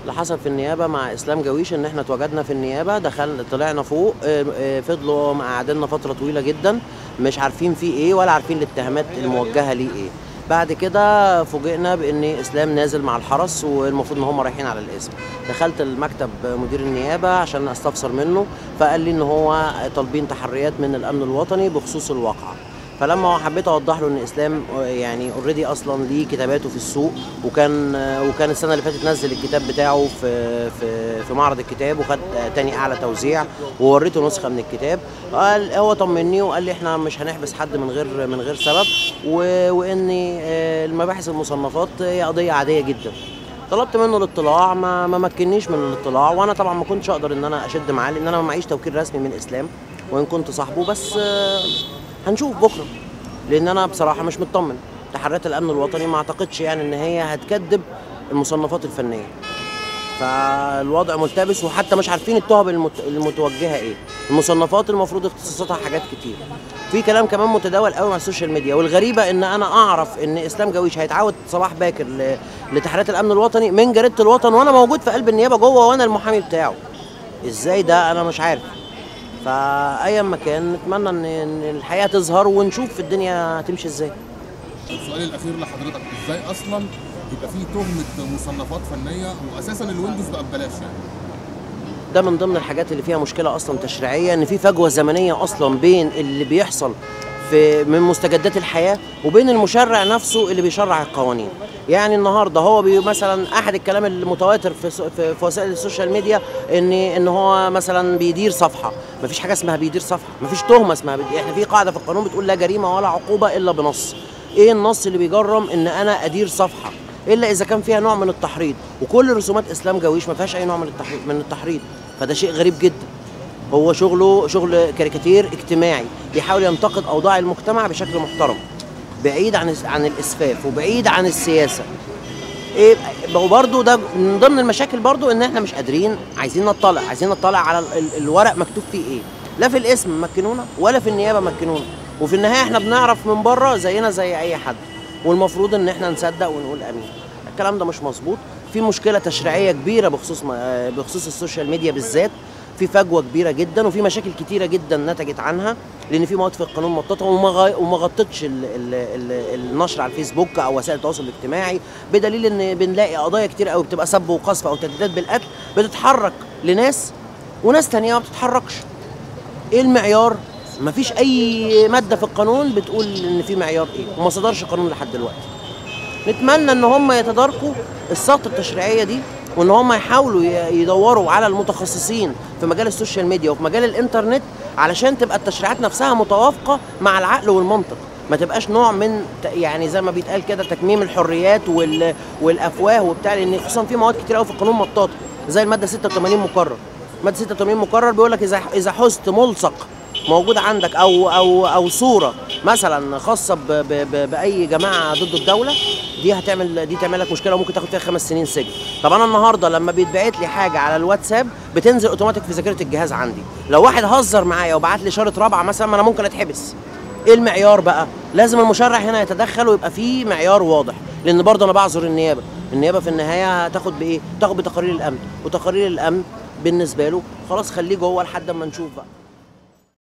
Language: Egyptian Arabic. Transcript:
اللي حصل في النيابه مع اسلام جويش ان احنا اتوجدنا في النيابه دخل طلعنا فوق آه، آه، فضلوا مقعديننا فتره طويله جدا مش عارفين في ايه ولا عارفين الاتهامات الموجهه ليه ايه بعد كده فوجئنا بان اسلام نازل مع الحرس والمفروض ان هم رايحين على الاسم دخلت المكتب مدير النيابه عشان استفسر منه فقال لي ان هو طالبين تحريات من الامن الوطني بخصوص الواقعه فلما حبيت اوضح له ان اسلام يعني اوريدي اصلا ليه كتاباته في السوق وكان وكان السنه اللي فاتت نزل الكتاب بتاعه في في في معرض الكتاب وخد تاني اعلى توزيع ووريته نسخه من الكتاب قال هو طمني وقال لي احنا مش هنحبس حد من غير من غير سبب و- وان آه، المباحث المصنفات هي قضيه عاديه جدا طلبت منه الاطلاع ما ما مكنيش من الاطلاع وانا طبعا ما كنتش اقدر ان انا اشد معاه لان انا ما معيش توكيل رسمي من اسلام وان كنت صاحبه بس آه، هنشوف بكره لان انا بصراحه مش مطمن تحريات الامن الوطني ما اعتقدش يعني ان هي هتكذب المصنفات الفنيه فالوضع ملتبس وحتى مش عارفين التهم المت... المتوجهه ايه المصنفات المفروض اختصاصاتها حاجات كتير في كلام كمان متداول قوي مع السوشيال ميديا والغريبه ان انا اعرف ان اسلام جويش هيتعود صباح باكر ل... لتحريات الامن الوطني من جريده الوطن وانا موجود في قلب النيابه جوه وانا المحامي بتاعه ازاي ده انا مش عارف فايا ما كان نتمنى ان إن الحقيقه تظهر ونشوف الدنيا هتمشي ازاي السؤال الاخير لحضرتك ازاي اصلا يبقى فيه تهمه مصنفات فنيه واساسا الويندوز بقى ببلاش يعني ده من ضمن الحاجات اللي فيها مشكله اصلا تشريعيه ان في فجوه زمنيه اصلا بين اللي بيحصل في من مستجدات الحياه وبين المشرع نفسه اللي بيشرع القوانين يعني النهارده هو بي مثلا احد الكلام المتواتر في, سو- في, في وسائل السوشيال ميديا ان ان هو مثلا بيدير صفحه مفيش حاجه اسمها بيدير صفحه مفيش تهمه اسمها بيدير. احنا في قاعده في القانون بتقول لا جريمه ولا عقوبه الا بنص ايه النص اللي بيجرم ان انا ادير صفحه الا اذا كان فيها نوع من التحريض وكل رسومات اسلام جويش ما فيهاش اي نوع من التحريض من التحريض فده شيء غريب جدا هو شغله شغل كاريكاتير اجتماعي بيحاول ينتقد اوضاع المجتمع بشكل محترم بعيد عن عن الاسفاف وبعيد عن السياسه ايه وبرده ده من ضمن المشاكل برضو ان احنا مش قادرين عايزين نطلع عايزين نطلع على ال- ال- الورق مكتوب فيه ايه لا في الاسم مكنونا ولا في النيابه مكنونا وفي النهايه احنا بنعرف من بره زينا زي اي حد والمفروض ان احنا نصدق ونقول امين الكلام ده مش مظبوط في مشكله تشريعيه كبيره بخصوص ما- بخصوص السوشيال ميديا بالذات في فجوه كبيره جدا وفي مشاكل كتيره جدا نتجت عنها لان في مواد في القانون مطاطه وما غا- وما غطتش ال ال ال النشر على الفيسبوك او وسائل التواصل الاجتماعي بدليل ان بنلاقي قضايا كتير قوي بتبقى سب وقذف او تهديدات بالقتل بتتحرك لناس وناس تانية ما بتتحركش ايه المعيار مفيش اي ماده في القانون بتقول ان في معيار ايه وما صدرش قانون لحد دلوقتي نتمنى ان هم يتداركوا السقطه التشريعيه دي وان هم يحاولوا ي- يدوروا على المتخصصين في مجال السوشيال ميديا وفي مجال الانترنت علشان تبقى التشريعات نفسها متوافقه مع العقل والمنطق ما تبقاش نوع من ت- يعني زي ما بيتقال كده تكميم الحريات وال... والافواه وبتاع لان خصوصا في مواد كتير قوي في القانون مطاطه زي الماده 86 مقرر ماده 86 مقرر بيقول لك اذا اذا حزت ملصق موجود عندك او او او صوره مثلا خاصه ب ب ب باي جماعه ضد الدوله دي هتعمل دي تعمل لك مشكله وممكن تاخد فيها خمس سنين سجن طب انا النهارده لما بيتبعت لي حاجه على الواتساب بتنزل اوتوماتيك في ذاكره الجهاز عندي لو واحد هزر معايا وبعت لي اشاره رابعه مثلا ما انا ممكن اتحبس ايه المعيار بقى لازم المشرع هنا يتدخل ويبقى فيه معيار واضح لان برضه انا بعذر النيابه النيابه في النهايه هتاخد بايه تاخد بتقارير الامن وتقارير الامن بالنسبه له خلاص خليه جوه لحد اما نشوف بقى